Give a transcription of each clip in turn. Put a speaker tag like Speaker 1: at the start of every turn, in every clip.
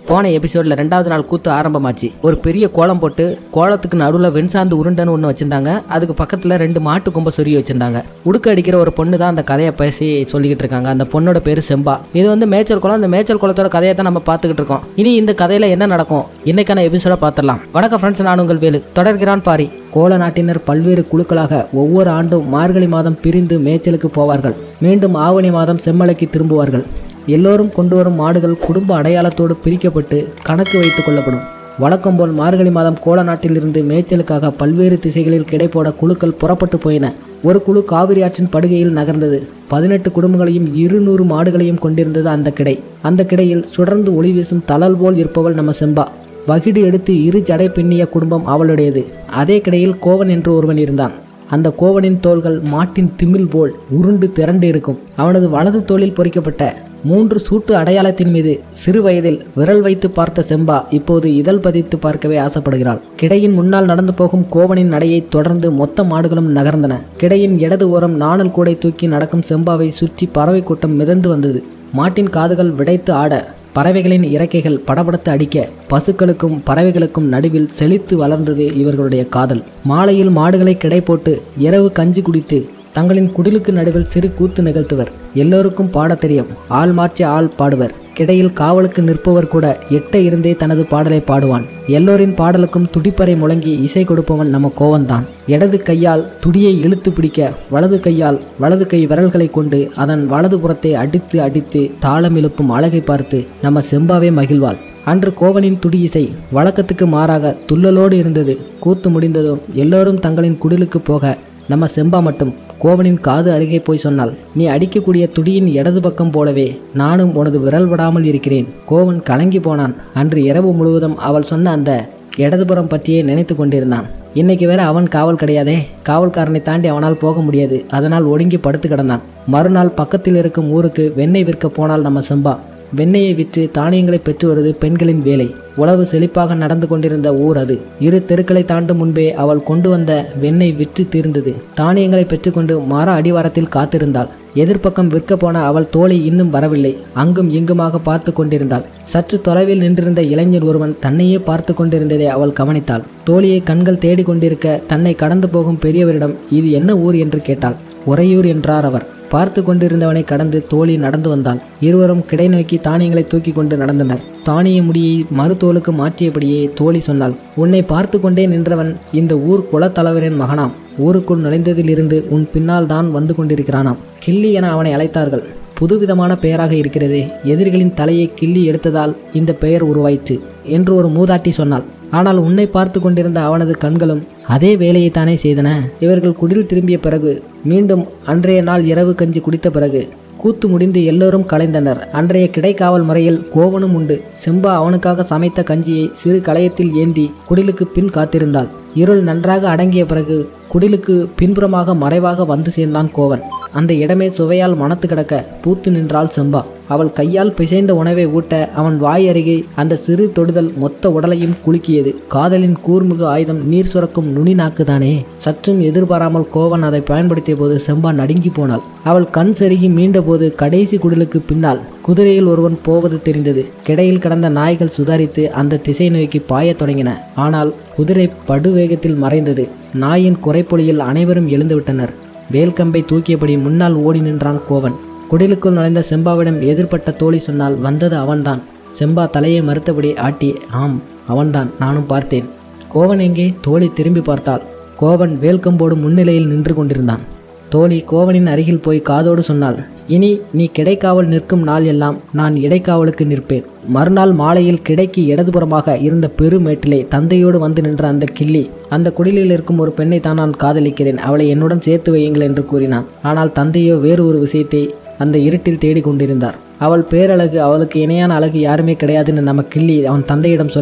Speaker 1: போன எபிசோட்ல ரெண்டாவது நாள் கூத்து ஆரம்பமாச்சு ஒரு பெரிய கோலம் போட்டு கோலத்துக்கு நடுவில் வெண்சாந்து உருண்டைன்னு ஒன்று வச்சிருந்தாங்க அதுக்கு பக்கத்துல ரெண்டு மாட்டு கொம்ப சொருகி வச்சிருந்தாங்க உடுக்க அடிக்கிற ஒரு பொண்ணு தான் அந்த கதையை பேசி சொல்லிக்கிட்டு இருக்காங்க அந்த பொண்ணோட பேரு செம்பா இது வந்து மேய்ச்சல் குளம் அந்த மேய்ச்சல் குளத்தோட கதையை தான் நம்ம பார்த்துக்கிட்டு இருக்கோம் இனி இந்த கதையில என்ன நடக்கும் இன்னைக்கான எபிசோட பார்த்துடலாம் வணக்கம் ஃப்ரெண்ட்ஸ் நான் உங்கள் வேலு தொடர்கிறான் பாரி கோல நாட்டினர் பல்வேறு குழுக்களாக ஒவ்வொரு ஆண்டும் மார்கழி மாதம் பிரிந்து மேய்ச்சலுக்கு போவார்கள் மீண்டும் ஆவணி மாதம் செம்மலைக்கு திரும்புவார்கள் எல்லோரும் கொண்டு வரும் மாடுகள் குடும்ப அடையாளத்தோடு பிரிக்கப்பட்டு கணக்கு வைத்துக் கொள்ளப்படும் வழக்கம் போல் மார்கழி மாதம் கோல நாட்டிலிருந்து மேய்ச்சலுக்காக பல்வேறு திசைகளில் கிடைப்போட குழுக்கள் புறப்பட்டு போயின ஒரு குழு காவிரி ஆற்றின் படுகையில் நகர்ந்தது பதினெட்டு குடும்பங்களையும் இருநூறு மாடுகளையும் கொண்டிருந்தது அந்த கிடை அந்த கிடையில் சுடர்ந்து ஒளி வீசும் தளல் போல் இருப்பவள் நம்ம செம்பா வகிடு எடுத்து இரு ஜடை பின்னிய குடும்பம் அவளுடையது அதே கிடையில் கோவன் என்று ஒருவன் இருந்தான் அந்த கோவனின் தோள்கள் மாட்டின் திமில் போல் உருண்டு திரண்டு இருக்கும் அவனது வலது தோளில் பொறிக்கப்பட்ட மூன்று சூட்டு அடையாளத்தின் மீது சிறு வயதில் விரல் வைத்து பார்த்த செம்பா இப்போது இதழ் பதித்து பார்க்கவே ஆசைப்படுகிறாள் கிடையின் முன்னால் நடந்து போகும் கோவனின் நடையை தொடர்ந்து மொத்த மாடுகளும் நகர்ந்தன கிடையின் இடது ஓரம் நாணல் கூடை தூக்கி நடக்கும் செம்பாவை சுற்றி பறவை கூட்டம் மிதந்து வந்தது மாட்டின் காதுகள் விடைத்து ஆட பறவைகளின் இறக்கைகள் படபடத்து அடிக்க பசுக்களுக்கும் பறவைகளுக்கும் நடுவில் செழித்து வளர்ந்தது இவர்களுடைய காதல் மாலையில் மாடுகளை கிடை போட்டு இரவு கஞ்சி குடித்து தங்களின் குடிலுக்கு நடுவில் சிறு கூத்து நிகழ்த்துவர் எல்லோருக்கும் பாடத் தெரியும் ஆள் மாற்றி ஆள் பாடுவர் கிடையில் காவலுக்கு நிற்பவர் கூட எட்ட இருந்தே தனது பாடலை பாடுவான் எல்லோரின் பாடலுக்கும் துடிப்பறை முழங்கி இசை கொடுப்பவன் நம்ம கோவன்தான் இடது கையால் துடியை இழுத்து பிடிக்க வலது கையால் வலது கை விரல்களை கொண்டு அதன் வலது புறத்தை அடித்து அடித்து தாளம் எழுப்பும் அழகை பார்த்து நம்ம செம்பாவே மகிழ்வாள் அன்று கோவனின் துடி இசை வழக்கத்துக்கு மாறாக துள்ளலோடு இருந்தது கூத்து முடிந்ததும் எல்லோரும் தங்களின் குடிலுக்கு போக நம்ம செம்பா மட்டும் கோவனின் காது அருகே போய் சொன்னாள் நீ அடிக்கக்கூடிய துடியின் இடது பக்கம் போலவே நானும் உனது விரல் விடாமல் இருக்கிறேன் கோவன் கலங்கி போனான் அன்று இரவு முழுவதும் அவள் சொன்ன அந்த இடதுபுறம் பற்றியே நினைத்து கொண்டிருந்தான் இன்னைக்கு வேற அவன் காவல் கிடையாதே காவல்காரனை தாண்டி அவனால் போக முடியாது அதனால் ஒடுங்கி படுத்து கிடந்தான் மறுநாள் பக்கத்தில் இருக்கும் ஊருக்கு வெண்ணெய் விற்க போனால் நம்ம செம்பா வெண்ணெயை விற்று தானியங்களை பெற்று வருவது பெண்களின் வேலை உழவு செழிப்பாக நடந்து கொண்டிருந்த ஊர் அது இரு தெருக்களை தாண்டும் முன்பே அவள் கொண்டு வந்த வெண்ணெய் விற்று தீர்ந்தது தானியங்களை பெற்றுக்கொண்டு மர அடிவாரத்தில் காத்திருந்தாள் எதிர்ப்பக்கம் விற்க போன அவள் தோழி இன்னும் வரவில்லை அங்கும் இங்குமாக பார்த்து கொண்டிருந்தாள் சற்று தொலைவில் நின்றிருந்த இளைஞர் ஒருவன் தன்னையே பார்த்து கொண்டிருந்ததை அவள் கவனித்தாள் தோழியை கண்கள் தேடிக் கொண்டிருக்க தன்னை கடந்து போகும் பெரியவரிடம் இது என்ன ஊர் என்று கேட்டாள் உறையூர் என்றார் அவர் பார்த்து கொண்டிருந்தவனை கடந்து தோழி நடந்து வந்தாள் இருவரும் கிடை நோக்கி தானியங்களை தூக்கி கொண்டு நடந்தனர் தானிய முடியை மறுதோலுக்கு மாற்றியபடியே தோழி சொன்னாள் உன்னை பார்த்து கொண்டே நின்றவன் இந்த ஊர் குலத்தலைவரின் மகனாம் ஊருக்குள் நுழைந்ததிலிருந்து உன் பின்னால் தான் வந்து கொண்டிருக்கிறானாம் கிள்ளி என அவனை அழைத்தார்கள் புதுவிதமான பெயராக இருக்கிறதே எதிரிகளின் தலையை கிள்ளி எடுத்ததால் இந்த பெயர் உருவாயிற்று என்று ஒரு மூதாட்டி சொன்னாள் ஆனால் உன்னை பார்த்து கொண்டிருந்த அவனது கண்களும் அதே வேலையை தானே செய்தன இவர்கள் குடில் திரும்பிய பிறகு மீண்டும் அன்றைய நாள் இரவு கஞ்சி குடித்த பிறகு கூத்து முடிந்து எல்லோரும் கலைந்தனர் அன்றைய கிடைக்காவல் முறையில் கோவனும் உண்டு செம்பா அவனுக்காக சமைத்த கஞ்சியை சிறு களையத்தில் ஏந்தி குடிலுக்கு பின் காத்திருந்தாள் இருள் நன்றாக அடங்கிய பிறகு குடிலுக்கு பின்புறமாக மறைவாக வந்து சேர்ந்தான் கோவன் அந்த இடமே சுவையால் மணத்து கிடக்க பூத்து நின்றாள் செம்பா அவள் கையால் பிசைந்த உணவை ஊட்ட அவன் வாய் அருகே அந்த சிறு தொடுதல் மொத்த உடலையும் குலுக்கியது காதலின் கூர்முக ஆயுதம் நீர் சுரக்கும் நுனி நாக்குதானே சற்றும் எதிர்பாராமல் கோவன் அதை பயன்படுத்திய போது செம்பா நடுங்கி போனாள் அவள் கண் செருகி மீண்டபோது கடைசி குடிலுக்கு பின்னால் குதிரையில் ஒருவன் போவது தெரிந்தது கிடையில் கிடந்த நாய்கள் சுதாரித்து அந்த திசை நோக்கி பாயத் தொடங்கின ஆனால் குதிரை படுவேகத்தில் மறைந்தது நாயின் குறைப்பொழியில் அனைவரும் எழுந்துவிட்டனர் வேல்கம்பை தூக்கியபடி முன்னால் ஓடி நின்றான் கோவன் குடிலுக்குள் நுழைந்த செம்பாவிடம் எதிர்ப்பட்ட தோழி சொன்னால் வந்தது அவன்தான் செம்பா தலையை மறுத்தபடி ஆட்டி ஆம் அவன்தான் நானும் பார்த்தேன் கோவன் எங்கே தோழி திரும்பி பார்த்தாள் கோவன் வேல்கம்போடு முன்னிலையில் நின்று கொண்டிருந்தான் தோழி கோவனின் அருகில் போய் காதோடு சொன்னாள் இனி நீ கிடைக்காவல் நிற்கும் நாள் எல்லாம் நான் இடைக்காவலுக்கு நிற்பேன் மறுநாள் மாலையில் கிடைக்கு இடதுபுறமாக இருந்த பெருமேட்டிலே தந்தையோடு வந்து நின்ற அந்த கிள்ளி அந்த குடிலில் இருக்கும் ஒரு பெண்ணை தான் நான் காதலிக்கிறேன் அவளை என்னுடன் சேர்த்து வையுங்கள் என்று கூறினான் ஆனால் தந்தையோ வேறு ஒரு விஷயத்தை அந்த இருட்டில் தேடிக் கொண்டிருந்தார் அவள் பேரழகு அவளுக்கு இணையான அழகு யாருமே கிடையாதுன்னு நம்ம கிள்ளி அவன் தந்தையிடம் சொல்ல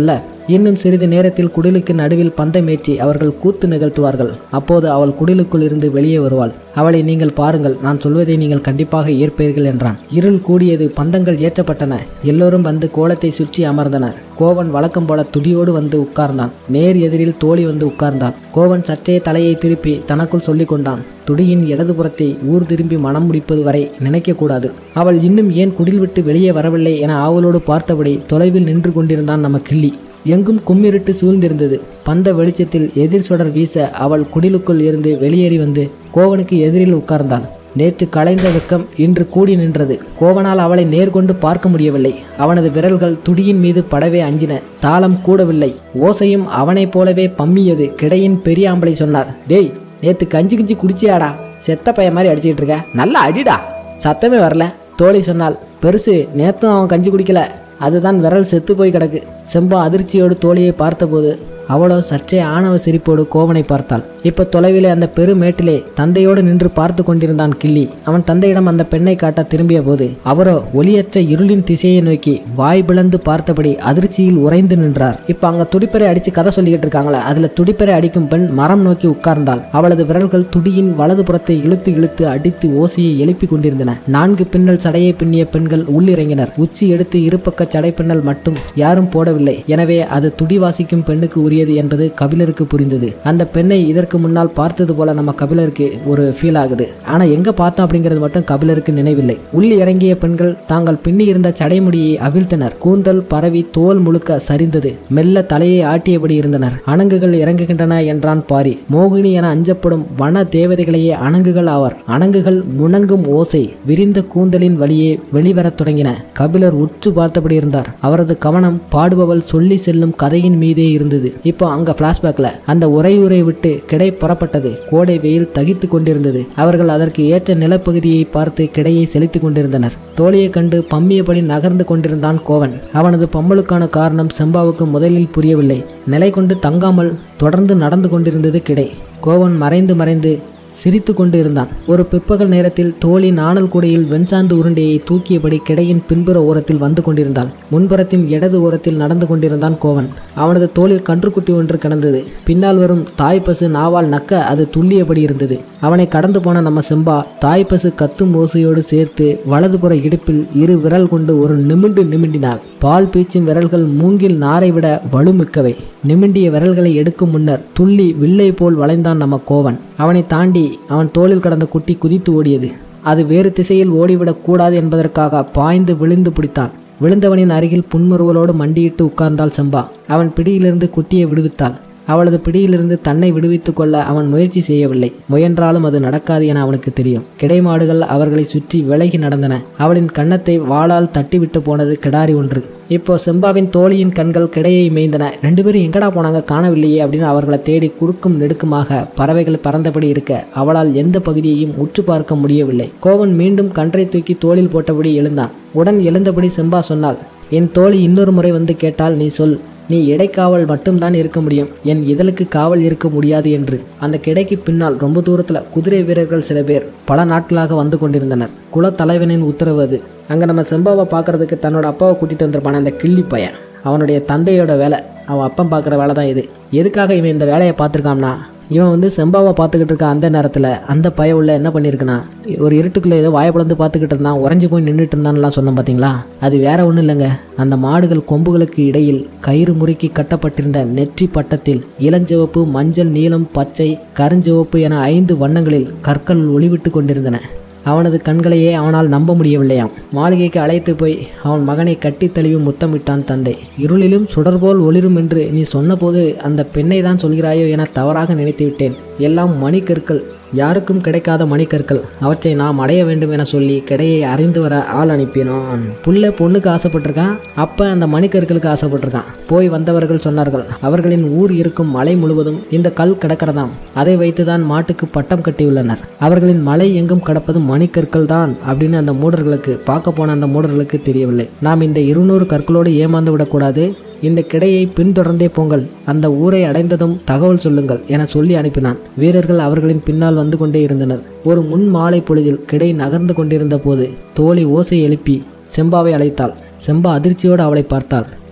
Speaker 1: இன்னும் சிறிது நேரத்தில் குடிலுக்கு நடுவில் பந்தமேற்றி அவர்கள் கூத்து நிகழ்த்துவார்கள் அப்போது அவள் குடிலுக்குள் இருந்து வெளியே வருவாள் அவளை நீங்கள் பாருங்கள் நான் சொல்வதை நீங்கள் கண்டிப்பாக ஏற்பீர்கள் என்றான் இருள் கூடியது பந்தங்கள் ஏற்றப்பட்டன எல்லோரும் வந்து கோலத்தை சுற்றி அமர்ந்தனர் கோவன் வழக்கம் போல துடியோடு வந்து உட்கார்ந்தான் நேர் எதிரில் தோழி வந்து உட்கார்ந்தான் கோவன் சற்றே தலையை திருப்பி தனக்குள் சொல்லிக் கொண்டான் துடியின் இடதுபுறத்தை ஊர் திரும்பி மனம் முடிப்பது வரை நினைக்கக்கூடாது அவள் இன்னும் ஏன் குடில் விட்டு வெளியே வரவில்லை என ஆவலோடு பார்த்தபடி தொலைவில் நின்று கொண்டிருந்தான் நம்ம கிள்ளி எங்கும் கும்மிருட்டு சூழ்ந்திருந்தது பந்த வெளிச்சத்தில் எதிர் சுடர் வீச அவள் குடிலுக்குள் இருந்து வெளியேறி வந்து கோவனுக்கு எதிரில் உட்கார்ந்தாள் நேற்று களைந்த வெக்கம் இன்று கூடி நின்றது கோவனால் அவளை நேர்கொண்டு பார்க்க முடியவில்லை அவனது விரல்கள் துடியின் மீது படவே அஞ்சின தாளம் கூடவில்லை ஓசையும் அவனைப் போலவே பம்மியது கிடையின் பெரிய ஆம்பளை சொன்னார் டேய் நேத்து கஞ்சி கிஞ்சி குடிச்சியாடா செத்த பையன் மாதிரி அடிச்சிட்டு இருக்க நல்லா அடிடா சத்தமே வரல தோழி சொன்னாள் பெருசு நேத்தும் அவன் கஞ்சி குடிக்கல அதுதான் விரல் செத்து போய் கிடக்கு செம்பா அதிர்ச்சியோடு தோழியை பார்த்தபோது அவளோ சற்றே ஆணவ சிரிப்போடு கோவனை பார்த்தாள் இப்ப தொலைவிலே அந்த பெருமேட்டிலே தந்தையோடு நின்று பார்த்து கொண்டிருந்தான் கிள்ளி அவன் தந்தையிடம் அந்த பெண்ணை காட்ட திரும்பிய போது அவரோ ஒளியற்ற இருளின் திசையை நோக்கி வாய் பிளந்து பார்த்தபடி அதிர்ச்சியில் உறைந்து நின்றார் இப்ப அங்க துடிப்பறை அடிச்சு கதை சொல்லிக்கிட்டு இருக்காங்களே அதுல துடிப்பறை அடிக்கும் பெண் மரம் நோக்கி உட்கார்ந்தாள் அவளது விரல்கள் துடியின் வலது புறத்தை இழுத்து இழுத்து அடித்து ஓசையை எழுப்பி கொண்டிருந்தன நான்கு பின்னல் சடையை பின்னிய பெண்கள் உள்ளிறங்கினர் உச்சி எடுத்து இருபக்க சடை பின்னல் மட்டும் யாரும் போடவில்லை எனவே அது துடி வாசிக்கும் பெண்ணுக்கு உரியது என்பது கபிலருக்கு புரிந்தது அந்த பெண்ணை இதற்கு முன்னால் பார்த்தது போல நம்ம கபிலருக்கு ஒரு ஃபீல் ஆகுது ஆனா எங்க பார்த்தோம் அப்படிங்கிறது மட்டும் கபிலருக்கு நினைவில்லை உள்ளி இறங்கிய பெண்கள் தாங்கள் பின்னி இருந்த சடைமுடியை அவிழ்த்தனர் கூந்தல் பரவி தோல் முழுக்க சரிந்தது மெல்ல தலையை ஆட்டியபடி இருந்தனர் அணங்குகள் இறங்குகின்றன என்றான் பாரி மோகினி என அஞ்சப்படும் வன தேவதைகளையே அணங்குகள் ஆவர் அணங்குகள் முணங்கும் ஓசை விரிந்த கூந்தலின் வழியே வெளிவரத் தொடங்கின கபிலர் உற்று பார்த்தபடி இருந்தார் அவரது கவனம் பாடுபவள் சொல்லி செல்லும் கதையின் மீதே இருந்தது இப்போ அங்க பிளாஷ்பேக்ல அந்த உரையுரை விட்டு கிடை புறப்பட்டது கோடை வெயில் தகித்து கொண்டிருந்தது அவர்கள் அதற்கு ஏற்ற நிலப்பகுதியை பார்த்து கிடையை செலுத்திக் கொண்டிருந்தனர் தோழியை கண்டு பம்மியபடி நகர்ந்து கொண்டிருந்தான் கோவன் அவனது பம்மலுக்கான காரணம் செம்பாவுக்கு முதலில் புரியவில்லை நிலை கொண்டு தங்காமல் தொடர்ந்து நடந்து கொண்டிருந்தது கிடை கோவன் மறைந்து மறைந்து சிரித்து கொண்டு இருந்தான் ஒரு பிற்பகல் நேரத்தில் தோழி நாணல் கூடையில் வெண்சாந்து உருண்டையை தூக்கியபடி கிடையின் பின்புற ஓரத்தில் வந்து கொண்டிருந்தாள் முன்புறத்தின் இடது ஓரத்தில் நடந்து கொண்டிருந்தான் கோவன் அவனது தோளில் கன்றுக்குட்டி ஒன்று கிடந்தது பின்னால் வரும் தாய் பசு நாவால் நக்க அது துள்ளியபடி இருந்தது அவனை கடந்து போன நம்ம செம்பா தாய் பசு கத்தும் ஓசையோடு சேர்த்து வலதுபுற இடுப்பில் இரு விரல் கொண்டு ஒரு நிமிண்டு நிமிண்டினாள் பால் பீச்சும் விரல்கள் மூங்கில் நாரை விட வலுமிக்கவை நிமிண்டிய விரல்களை எடுக்கும் முன்னர் துள்ளி வில்லை போல் வளைந்தான் நம்ம கோவன் அவனை தாண்டி அவன் தோளில் கடந்த குட்டி குதித்து ஓடியது அது வேறு திசையில் ஓடிவிடக் கூடாது என்பதற்காக பாய்ந்து விழுந்து பிடித்தான் விழுந்தவனின் அருகில் புன்முறுவலோடு மண்டியிட்டு உட்கார்ந்தாள் செம்பா அவன் பிடியிலிருந்து குட்டியை விடுவித்தாள் அவளது பிடியிலிருந்து தன்னை விடுவித்துக் கொள்ள அவன் முயற்சி செய்யவில்லை முயன்றாலும் அது நடக்காது என அவனுக்கு தெரியும் கிடைமாடுகள் அவர்களை சுற்றி விலகி நடந்தன அவளின் கன்னத்தை வாளால் தட்டிவிட்டு போனது கிடாரி ஒன்று இப்போ செம்பாவின் தோழியின் கண்கள் கிடையை மேய்ந்தன ரெண்டு பேரும் எங்கடா போனாங்க காணவில்லையே அப்படின்னு அவர்களை தேடி குறுக்கும் நெடுக்குமாக பறவைகள் பறந்தபடி இருக்க அவளால் எந்த பகுதியையும் உற்று பார்க்க முடியவில்லை கோவன் மீண்டும் கன்றை தூக்கி தோளில் போட்டபடி எழுந்தான் உடன் எழுந்தபடி செம்பா சொன்னாள் என் தோழி இன்னொரு முறை வந்து கேட்டால் நீ சொல் நீ இடைக்காவல் மட்டும்தான் இருக்க முடியும் என் இதழுக்கு காவல் இருக்க முடியாது என்று அந்த கிடைக்கு பின்னால் ரொம்ப தூரத்தில் குதிரை வீரர்கள் சில பேர் பல நாட்களாக வந்து கொண்டிருந்தனர் குலத்தலைவனின் உத்தரவு அது அங்கே நம்ம செம்பாவை பார்க்கறதுக்கு தன்னோட அப்பாவை கூட்டிகிட்டு வந்திருப்பான அந்த கிள்ளி பையன் அவனுடைய தந்தையோட வேலை அவன் அப்பன் பார்க்குற வேலை தான் இது எதுக்காக இவன் இந்த வேலையை பார்த்துருக்கான்னா இவன் வந்து செம்பாவை பார்த்துக்கிட்டு இருக்க அந்த நேரத்தில் அந்த பய உள்ள என்ன பண்ணியிருக்குன்னா ஒரு இருட்டுக்குள்ளே ஏதோ வாயை பிளந்து பார்த்துக்கிட்டு இருந்தான் உறைஞ்சி போய் நின்றுட்டு இருந்தான்லாம் சொன்னோம் பார்த்தீங்களா அது வேற ஒன்றும் இல்லைங்க அந்த மாடுகள் கொம்புகளுக்கு இடையில் கயிறு முறுக்கி கட்டப்பட்டிருந்த நெற்றி பட்டத்தில் இளஞ்சிவப்பு மஞ்சள் நீலம் பச்சை கருஞ்சிவப்பு என ஐந்து வண்ணங்களில் கற்கள் ஒளிவிட்டு கொண்டிருந்தன அவனது கண்களையே அவனால் நம்ப முடியவில்லையாம் மாளிகைக்கு அழைத்து போய் அவன் மகனை கட்டித் தழுவி முத்தமிட்டான் தந்தை இருளிலும் சுடர்போல் ஒளிரும் என்று நீ சொன்னபோது அந்த பெண்ணை தான் சொல்கிறாயோ என தவறாக நினைத்து விட்டேன் எல்லாம் மணிக்கற்கள் யாருக்கும் கிடைக்காத மணிக்கற்கள் அவற்றை நாம் அடைய வேண்டும் என சொல்லி கிடையை அறிந்து வர ஆள் அனுப்பினான் புள்ள பொண்ணுக்கு ஆசைப்பட்டிருக்கான் அப்ப அந்த மணிக்கற்களுக்கு ஆசைப்பட்டிருக்கான் போய் வந்தவர்கள் சொன்னார்கள் அவர்களின் ஊர் இருக்கும் மலை முழுவதும் இந்த கல் கிடக்கிறதாம் அதை வைத்துதான் மாட்டுக்கு பட்டம் கட்டியுள்ளனர் அவர்களின் மலை எங்கும் கிடப்பது மணிக்கற்கள் தான் அப்படின்னு அந்த மூடர்களுக்கு பார்க்க போன அந்த மூடர்களுக்கு தெரியவில்லை நாம் இந்த இருநூறு கற்களோடு ஏமாந்து விடக்கூடாது இந்த கிடையை பின்தொடர்ந்தே போங்கள் அந்த ஊரை அடைந்ததும் தகவல் சொல்லுங்கள் என சொல்லி அனுப்பினான் வீரர்கள் அவர்களின் பின்னால் வந்து கொண்டே இருந்தனர் ஒரு முன் மாலை பொழுதில் கிடை நகர்ந்து கொண்டிருந்த போது தோழி ஓசை எழுப்பி செம்பாவை அழைத்தாள் செம்பா அதிர்ச்சியோடு அவளை பார்த்தாள்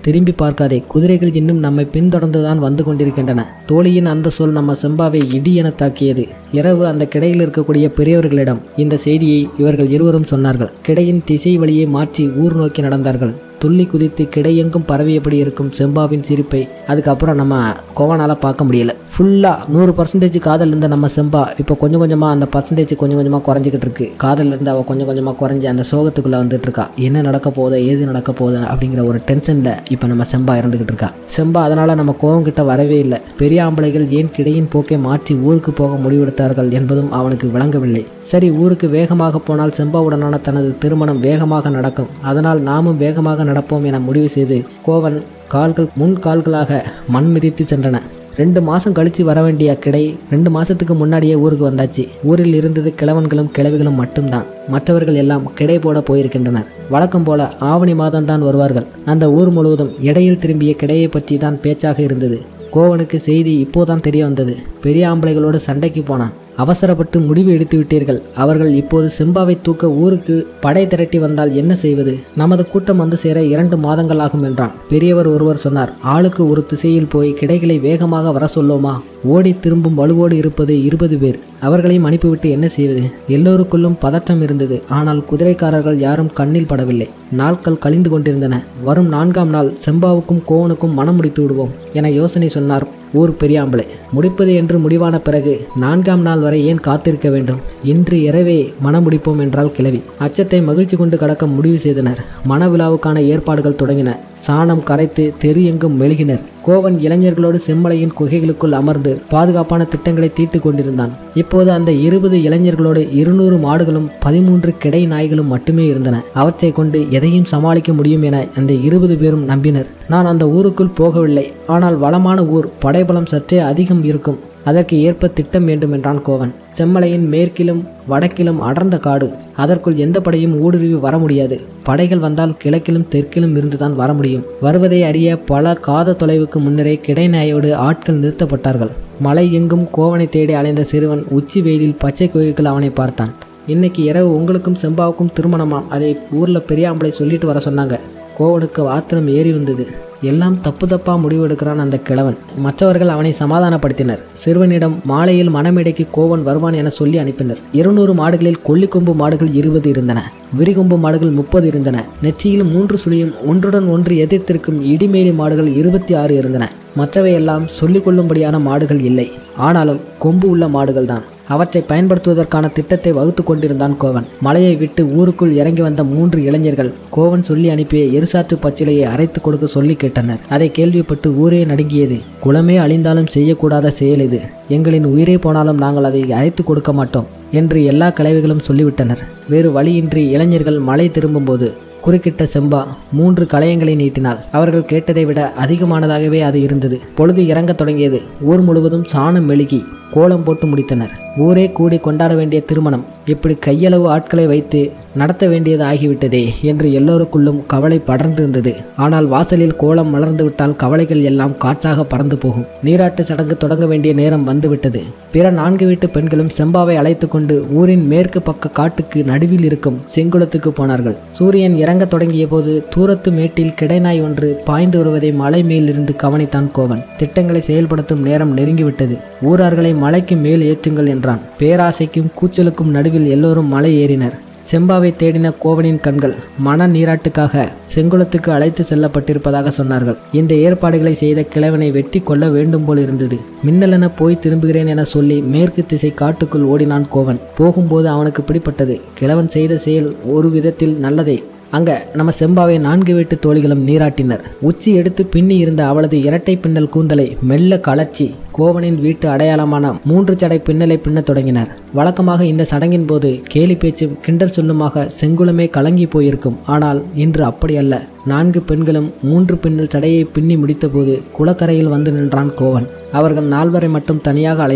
Speaker 1: திரும்பி பார்க்காதே குதிரைகள் இன்னும் நம்மை பின்தொடர்ந்துதான் வந்து கொண்டிருக்கின்றன தோழியின் அந்த சொல் நம்ம செம்பாவை இடி என தாக்கியது இரவு அந்த கிடையில் இருக்கக்கூடிய பெரியவர்களிடம் இந்த செய்தியை இவர்கள் இருவரும் சொன்னார்கள் கிடையின் திசை வழியை மாற்றி ஊர் நோக்கி நடந்தார்கள் துள்ளி குதித்து கிடையெங்கும் பரவியபடி இருக்கும் செம்பாவின் சிரிப்பை அதுக்கப்புறம் நம்ம கோவனால பார்க்க முடியல ஃபுல்லாக நூறு பர்சன்டேஜ் காதல் இருந்த நம்ம செம்பா இப்போ கொஞ்சம் கொஞ்சமாக அந்த பர்சன்டேஜ் கொஞ்சம் கொஞ்சமாக குறைஞ்சிக்கிட்டு இருக்கு காதல் இருந்து அவள் கொஞ்சம் கொஞ்சமாக குறைஞ்சி அந்த சோகத்துக்குள்ளே வந்துட்டு இருக்கா என்ன நடக்க போகுதோ ஏது நடக்க போகுது அப்படிங்கிற ஒரு டென்ஷனில் இப்போ நம்ம செம்பா இறந்துக்கிட்டு இருக்கா செம்பா அதனால் நம்ம கோவம் கிட்ட வரவே இல்லை பெரிய ஆம்பளைகள் ஏன் கிடையின் போக்கை மாற்றி ஊருக்கு போக முடிவெடுத்தார்கள் என்பதும் அவனுக்கு விளங்கவில்லை சரி ஊருக்கு வேகமாக போனால் செம்பாவுடனான தனது திருமணம் வேகமாக நடக்கும் அதனால் நாமும் வேகமாக நடப்போம் என முடிவு செய்து கோவன் கால்கள் முன் கால்களாக மண் மிதித்து சென்றன ரெண்டு மாதம் கழித்து வர வேண்டிய கிடை ரெண்டு மாதத்துக்கு முன்னாடியே ஊருக்கு வந்தாச்சு ஊரில் இருந்தது கிழவன்களும் கிழவிகளும் மட்டும்தான் மற்றவர்கள் எல்லாம் கிடை போட போயிருக்கின்றனர் வழக்கம் போல ஆவணி மாதம்தான் வருவார்கள் அந்த ஊர் முழுவதும் இடையில் திரும்பிய கிடையை பற்றி தான் பேச்சாக இருந்தது கோவனுக்கு செய்தி இப்போதான் தெரிய வந்தது பெரிய ஆம்பளைகளோடு சண்டைக்கு போனான் அவசரப்பட்டு முடிவு எடுத்து விட்டீர்கள் அவர்கள் இப்போது செம்பாவை தூக்க ஊருக்கு படை திரட்டி வந்தால் என்ன செய்வது நமது கூட்டம் வந்து சேர இரண்டு மாதங்கள் ஆகும் என்றான் பெரியவர் ஒருவர் சொன்னார் ஆளுக்கு ஒரு திசையில் போய் கிடைகளை வேகமாக வர சொல்லோமா ஓடி திரும்பும் வலுவோடு இருப்பது இருபது பேர் அவர்களையும் அனுப்பிவிட்டு என்ன செய்வது எல்லோருக்குள்ளும் பதற்றம் இருந்தது ஆனால் குதிரைக்காரர்கள் யாரும் கண்ணில் படவில்லை நாட்கள் கழிந்து கொண்டிருந்தன வரும் நான்காம் நாள் செம்பாவுக்கும் கோவனுக்கும் மனம் முடித்து விடுவோம் என யோசனை சொன்னார் ஊர் பெரியாம்பளை முடிப்பது என்று முடிவான பிறகு நான்காம் நாள் வரை ஏன் காத்திருக்க வேண்டும் இன்று இரவே மனம் முடிப்போம் என்றால் கிளவி அச்சத்தை மகிழ்ச்சி கொண்டு கடக்க முடிவு செய்தனர் மணவிழாவுக்கான ஏற்பாடுகள் தொடங்கின சாணம் கரைத்து தெரு எங்கும் மெழுகினர் கோவன் இளைஞர்களோடு செம்மலையின் குகைகளுக்குள் அமர்ந்து பாதுகாப்பான திட்டங்களை தீட்டு கொண்டிருந்தான் இப்போது அந்த இருபது இளைஞர்களோடு இருநூறு மாடுகளும் பதிமூன்று கிடை நாய்களும் மட்டுமே இருந்தன அவற்றை கொண்டு எதையும் சமாளிக்க முடியும் என அந்த இருபது பேரும் நம்பினர் நான் அந்த ஊருக்குள் போகவில்லை ஆனால் வளமான ஊர் படைபலம் சற்றே அதிகம் இருக்கும் அதற்கு ஏற்ப திட்டம் வேண்டும் என்றான் கோவன் செம்மலையின் மேற்கிலும் வடக்கிலும் அடர்ந்த காடு அதற்குள் எந்த படையும் ஊடுருவி வர முடியாது படைகள் வந்தால் கிழக்கிலும் தெற்கிலும் இருந்துதான் வர முடியும் வருவதை அறிய பல காத தொலைவுக்கு முன்னரே கிடைநாயோடு ஆட்கள் நிறுத்தப்பட்டார்கள் மலை எங்கும் கோவனை தேடி அலைந்த சிறுவன் உச்சி வெயிலில் பச்சை கோயிலுக்குள் அவனை பார்த்தான் இன்னைக்கு இரவு உங்களுக்கும் செம்பாவுக்கும் திருமணமாம் அதை ஊரில் பெரியாம்பளை சொல்லிட்டு வர சொன்னாங்க கோவனுக்கு ஆத்திரம் ஏறி வந்தது எல்லாம் தப்பு தப்பா முடிவெடுக்கிறான் அந்த கிழவன் மற்றவர்கள் அவனை சமாதானப்படுத்தினர் சிறுவனிடம் மாலையில் மணமேடைக்கு கோவன் வருவான் என சொல்லி அனுப்பினர் இருநூறு மாடுகளில் கொல்லிக்கொம்பு மாடுகள் இருபது இருந்தன விரிகொம்பு மாடுகள் முப்பது இருந்தன நெற்றியில் மூன்று சுழியும் ஒன்றுடன் ஒன்று எதிர்த்திருக்கும் இடிமேலி மாடுகள் இருபத்தி ஆறு இருந்தன மற்றவை எல்லாம் சொல்லிக் கொள்ளும்படியான மாடுகள் இல்லை ஆனாலும் கொம்பு உள்ள மாடுகள் தான் அவற்றை பயன்படுத்துவதற்கான திட்டத்தை வகுத்து கொண்டிருந்தான் கோவன் மலையை விட்டு ஊருக்குள் இறங்கி வந்த மூன்று இளைஞர்கள் கோவன் சொல்லி அனுப்பிய எரிசாற்று பச்சிலையை அரைத்து கொடுக்க சொல்லி கேட்டனர் அதை கேள்விப்பட்டு ஊரே நடுங்கியது குளமே அழிந்தாலும் செய்யக்கூடாத செயல் இது எங்களின் உயிரே போனாலும் நாங்கள் அதை அரைத்து கொடுக்க மாட்டோம் என்று எல்லா கலைவைகளும் சொல்லிவிட்டனர் வேறு வழியின்றி இளைஞர்கள் மலை திரும்பும்போது குறுக்கிட்ட செம்பா மூன்று களையங்களை நீட்டினாள் அவர்கள் கேட்டதை விட அதிகமானதாகவே அது இருந்தது பொழுது இறங்கத் தொடங்கியது ஊர் முழுவதும் சாணம் மெழுகி கோலம் போட்டு முடித்தனர் ஊரே கூடி கொண்டாட வேண்டிய திருமணம் இப்படி கையளவு ஆட்களை வைத்து நடத்த வேண்டியது ஆகிவிட்டதே என்று எல்லோருக்குள்ளும் கவலை படர்ந்திருந்தது ஆனால் வாசலில் கோலம் மலர்ந்து விட்டால் கவலைகள் எல்லாம் காற்றாக பறந்து போகும் நீராட்டு சடங்கு தொடங்க வேண்டிய நேரம் வந்துவிட்டது பிற நான்கு வீட்டு பெண்களும் செம்பாவை அழைத்து கொண்டு ஊரின் மேற்கு பக்க காட்டுக்கு நடுவில் இருக்கும் செங்குளத்துக்கு போனார்கள் சூரியன் இறங்கத் தொடங்கிய போது தூரத்து மேட்டில் கிடைநாய் ஒன்று பாய்ந்து வருவதை மலை மேலிருந்து கவனித்தான் கோவன் திட்டங்களை செயல்படுத்தும் நேரம் நெருங்கிவிட்டது ஊரார்களை மலைக்கு மேல் ஏற்றுங்கள் என்றான் பேராசைக்கும் கூச்சலுக்கும் நடுவில் எல்லோரும் மலை ஏறினர் செம்பாவை தேடின கோவனின் கண்கள் மன நீராட்டுக்காக செங்குளத்துக்கு அழைத்து செல்லப்பட்டிருப்பதாக சொன்னார்கள் இந்த ஏற்பாடுகளை செய்த கிழவனை வெட்டி கொள்ள வேண்டும் போல் இருந்தது மின்னலென போய் திரும்புகிறேன் என சொல்லி மேற்கு திசை காட்டுக்குள் ஓடினான் கோவன் போகும்போது அவனுக்கு பிடிப்பட்டது கிழவன் செய்த செயல் ஒரு விதத்தில் நல்லதே அங்க நம்ம செம்பாவை நான்கு வீட்டு தோழிகளும் நீராட்டினர் உச்சி எடுத்து பின்னி இருந்த அவளது இரட்டை பின்னல் கூந்தலை மெல்ல கலர்ச்சி கோவனின் வீட்டு அடையாளமான மூன்று சடை பின்னலை பின்னத் தொடங்கினர் வழக்கமாக இந்த சடங்கின் போது கேலி பேச்சும் கிண்டல் சொல்லுமாக செங்குளமே கலங்கி போயிருக்கும் ஆனால் இன்று அப்படி அல்ல நான்கு பெண்களும் மூன்று பின்னல் சடையை பின்னி முடித்தபோது குளக்கரையில் வந்து நின்றான் கோவன் அவர்கள் நால்வரை மட்டும் தனியாக அழைத்தான்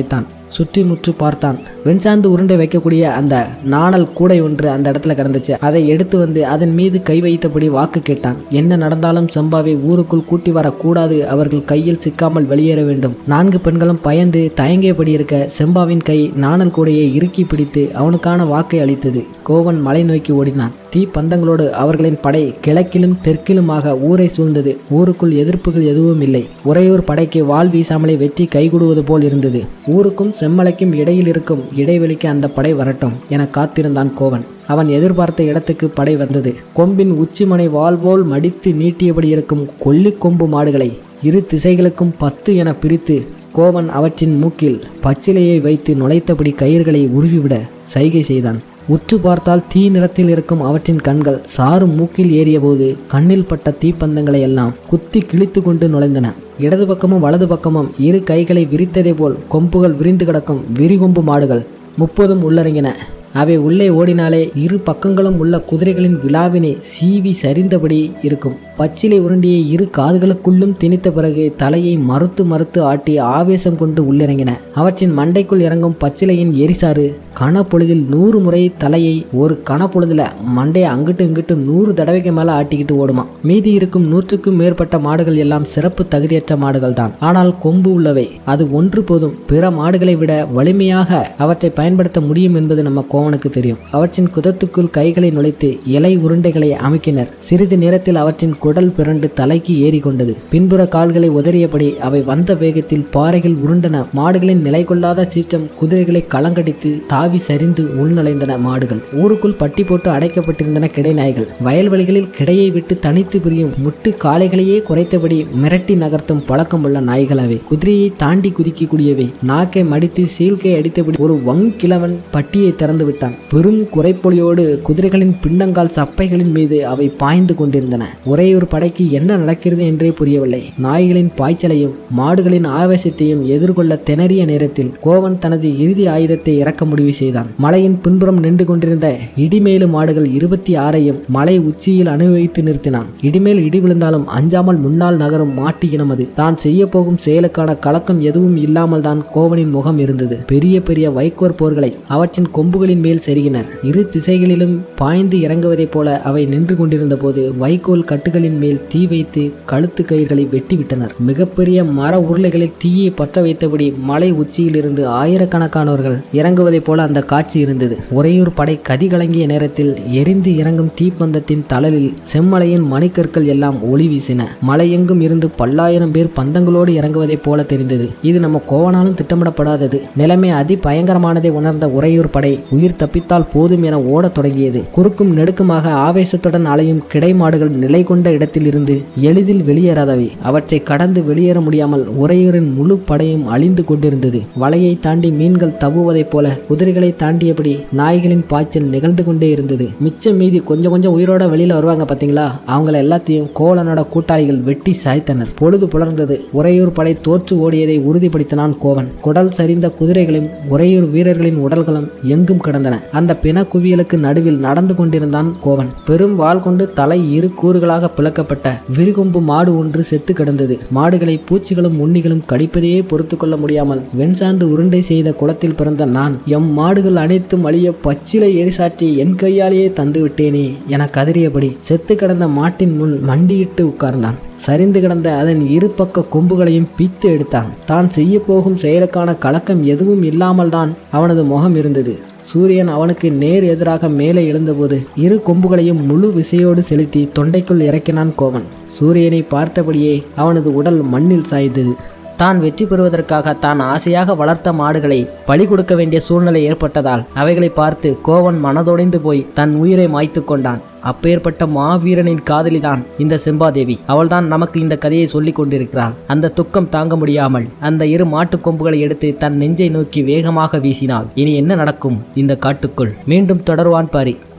Speaker 1: சுற்றி முற்றி பார்த்தான் வெண்சாந்து உருண்டை வைக்கக்கூடிய அந்த நாணல் கூடை ஒன்று அந்த இடத்துல கிடந்துச்சு அதை எடுத்து வந்து அதன் மீது கை வைத்தபடி வாக்கு கேட்டான் என்ன நடந்தாலும் சம்பாவை ஊருக்குள் கூட்டி வரக்கூடாது அவர்கள் கையில் சிக்காமல் வெளியேற வேண்டும் நான்கு பெண்களும் பயந்து தயங்கியபடி இருக்க செம்பாவின் கை நாணல் கூடையை இறுக்கி பிடித்து அவனுக்கான வாக்கை அளித்தது கோவன் மலை நோக்கி ஓடினான் தீ பந்தங்களோடு அவர்களின் படை கிழக்கிலும் தெற்கிலுமாக ஊரை சூழ்ந்தது ஊருக்குள் எதிர்ப்புகள் எதுவும் இல்லை உறையூர் படைக்கு வாள் வீசாமலே வெற்றி கைகூடுவது போல் இருந்தது ஊருக்கும் செம்மலைக்கும் இடையில் இருக்கும் இடைவெளிக்கு அந்த படை வரட்டும் என காத்திருந்தான் கோவன் அவன் எதிர்பார்த்த இடத்துக்கு படை வந்தது கொம்பின் உச்சிமனை வால் போல் மடித்து நீட்டியபடி இருக்கும் கொல்லிக் கொம்பு மாடுகளை இரு திசைகளுக்கும் பத்து என பிரித்து கோவன் அவற்றின் மூக்கில் பச்சிலையை வைத்து நுழைத்தபடி கயிறுகளை உருவிவிட சைகை செய்தான் உற்று பார்த்தால் தீ நிறத்தில் இருக்கும் அவற்றின் கண்கள் சாரும் மூக்கில் ஏறியபோது கண்ணில் பட்ட தீப்பந்தங்களை எல்லாம் குத்தி கிழித்து கொண்டு நுழைந்தன இடது பக்கமும் வலது பக்கமும் இரு கைகளை விரித்ததே போல் கொம்புகள் விரிந்து கிடக்கும் விரிகொம்பு மாடுகள் முப்பதும் உள்ளடங்கின அவை உள்ளே ஓடினாலே இரு பக்கங்களும் உள்ள குதிரைகளின் விழாவினை சீவி சரிந்தபடி இருக்கும் பச்சிலை உருண்டிய இரு காதுகளுக்குள்ளும் திணித்த பிறகு தலையை மறுத்து மறுத்து ஆட்டி ஆவேசம் கொண்டு உள்ளிறங்கின அவற்றின் மண்டைக்குள் இறங்கும் பச்சிலையின் எரிசாறு கணப்பொழுதில் நூறு முறை தலையை ஒரு கணப்பொழுதுல மண்டையை அங்கிட்டு இங்கிட்டு நூறு தடவைக்கு மேல ஆட்டிக்கிட்டு ஓடுமா மீதி இருக்கும் நூற்றுக்கும் மேற்பட்ட மாடுகள் எல்லாம் சிறப்பு தகுதியற்ற மாடுகள் தான் ஆனால் கொம்பு உள்ளவை அது ஒன்று போதும் பிற மாடுகளை விட வலிமையாக அவற்றை பயன்படுத்த முடியும் என்பது நம்ம கோவனுக்கு தெரியும் அவற்றின் குதத்துக்குள் கைகளை நுழைத்து இலை உருண்டைகளை அமைக்கினர் சிறிது நேரத்தில் அவற்றின் குடல் பிறண்டு தலைக்கு ஏறி கொண்டது பின்புற கால்களை உதறியபடி அவை வந்த வேகத்தில் பாறைகள் உருண்டன மாடுகளின் நிலை கொள்ளாத சீற்றம் குதிரைகளை களங்கடித்து தாவி சரிந்து உள்நுழைந்தன மாடுகள் ஊருக்குள் பட்டி போட்டு அடைக்கப்பட்டிருந்தன கிடை நாய்கள் வயல்வெளிகளில் கிடையை விட்டு தனித்து பிரியும் முட்டு காளைகளையே குறைத்தபடி மிரட்டி நகர்த்தும் பழக்கம் உள்ள நாய்கள் அவை குதிரையை தாண்டி குதிக்கக்கூடியவை நாக்கை மடித்து சீல்கை அடித்தபடி ஒரு வங்கிழவன் பட்டியை திறந்து விட்டான் பெரும் குறைப்பொலியோடு குதிரைகளின் பின்னங்கால் சப்பைகளின் மீது அவை பாய்ந்து கொண்டிருந்தன ஒரே ஒரு படைக்கு என்ன நடக்கிறது என்றே புரியவில்லை நாய்களின் பாய்ச்சலையும் மாடுகளின் ஆவேசத்தையும் எதிர்கொள்ள திணறிய நேரத்தில் கோவன் தனது இறுதி ஆயுதத்தை இறக்க முடிவு செய்தான் மலையின் பின்புறம் நின்று கொண்டிருந்த இடிமேலு மாடுகள் இருபத்தி ஆறையும் மலை உச்சியில் அனுபவித்து நிறுத்தினான் இடிமேல் இடி விழுந்தாலும் அஞ்சாமல் முன்னால் நகரும் மாட்டு இனம் அது தான் செய்ய போகும் செயலுக்கான கலக்கம் எதுவும் இல்லாமல் தான் கோவனின் முகம் இருந்தது பெரிய பெரிய வைக்கோர் போர்களை அவற்றின் கொம்புகளின் மேல் செருகினர் இரு திசைகளிலும் பாய்ந்து இறங்குவதைப் போல அவை நின்று கொண்டிருந்த போது வைக்கோல் கட்டுகளின் மேல் தீ வைத்து கழுத்து கயிர்களை வெட்டிவிட்டனர் மிகப்பெரிய மர உருளைகளில் தீயை பற்ற வைத்தபடி மலை உச்சியிலிருந்து ஆயிரக்கணக்கானவர்கள் இறங்குவதைப் போல அந்த காட்சி இருந்தது உறையூர் படை கதி கலங்கிய நேரத்தில் எரிந்து இறங்கும் தீப்பந்தத்தின் தளலில் செம்மலையின் மணிக்கற்கள் எல்லாம் ஒளி வீசின மலையெங்கும் இருந்து பல்லாயிரம் பேர் பந்தங்களோடு இறங்குவதைப் போல தெரிந்தது இது நம்ம கோவனாலும் திட்டமிடப்படாதது நிலைமை அதி பயங்கரமானதை உணர்ந்த உறையூர் படை உயிர் தப்பித்தால் போதும் என ஓடத் தொடங்கியது குறுக்கும் நெடுக்குமாக ஆவேசத்துடன் அலையும் கிடை மாடுகள் நிலை கொண்ட இடத்தில் இருந்து எளிதில் வெளியேறாதவை அவற்றை கடந்து வெளியேற முடியாமல் உறையூரின் முழு படையும் அழிந்து கொண்டிருந்தது வலையை தாண்டி மீன்கள் தவுவதைப் போல குதிரைகளை தாண்டியபடி நாய்களின் பாய்ச்சல் நிகழ்ந்து கொண்டே இருந்தது மிச்சம் மீதி கொஞ்சம் கொஞ்சம் உயிரோட வெளியில வருவாங்க பாத்தீங்களா அவங்கள எல்லாத்தையும் கோவலனோட கூட்டாளிகள் வெட்டி சாய்த்தனர் பொழுது புலர்ந்தது உறையூர் படை தோற்று ஓடியதை உறுதிப்படுத்தினான் கோவன் குடல் சரிந்த குதிரைகளும் உறையூர் வீரர்களின் உடல்களும் எங்கும் கிடந்தன அந்த பிண குவியலுக்கு நடுவில் நடந்து கொண்டிருந்தான் கோவன் பெரும் வாள் கொண்டு தலை இரு கூறுகளாக பிளக்கப்பட்ட விரிகொம்பு மாடு ஒன்று செத்து கிடந்தது மாடுகளை பூச்சிகளும் உண்ணிகளும் கடிப்பதையே பொறுத்து கொள்ள முடியாமல் வெண்சாந்து உருண்டை செய்த குளத்தில் பிறந்த நான் எம் மாடுகள் அனைத்தும் அழிய பச்சிலை எரிசாற்றி என் கையாலேயே தந்து விட்டேனே என கதறியபடி செத்து கிடந்த மாட்டின் முன் மண்டியிட்டு உட்கார்ந்தான் சரிந்து கிடந்த அதன் இரு பக்க கொம்புகளையும் பித்து எடுத்தான் தான் செய்ய போகும் செயலுக்கான கலக்கம் எதுவும் இல்லாமல் தான் அவனது முகம் இருந்தது சூரியன் அவனுக்கு நேர் எதிராக மேலே எழுந்தபோது இரு கொம்புகளையும் முழு விசையோடு செலுத்தி தொண்டைக்குள் இறக்கினான் கோவன் சூரியனை பார்த்தபடியே அவனது உடல் மண்ணில் சாய்ந்தது தான் வெற்றி பெறுவதற்காக தான் ஆசையாக வளர்த்த மாடுகளை பலி கொடுக்க வேண்டிய சூழ்நிலை ஏற்பட்டதால் அவைகளை பார்த்து கோவன் மனதொடைந்து போய் தன் உயிரை மாய்த்து கொண்டான் அப்பேற்பட்ட மாவீரனின் காதலிதான் இந்த செம்பாதேவி அவள்தான் நமக்கு இந்த கதையை சொல்லிக் கொண்டிருக்கிறாள் அந்த துக்கம் தாங்க முடியாமல் அந்த இரு மாட்டுக் கொம்புகளை எடுத்து தன் நெஞ்சை நோக்கி வேகமாக வீசினாள் இனி என்ன நடக்கும் இந்த காட்டுக்குள் மீண்டும் தொடர்வான் பாரி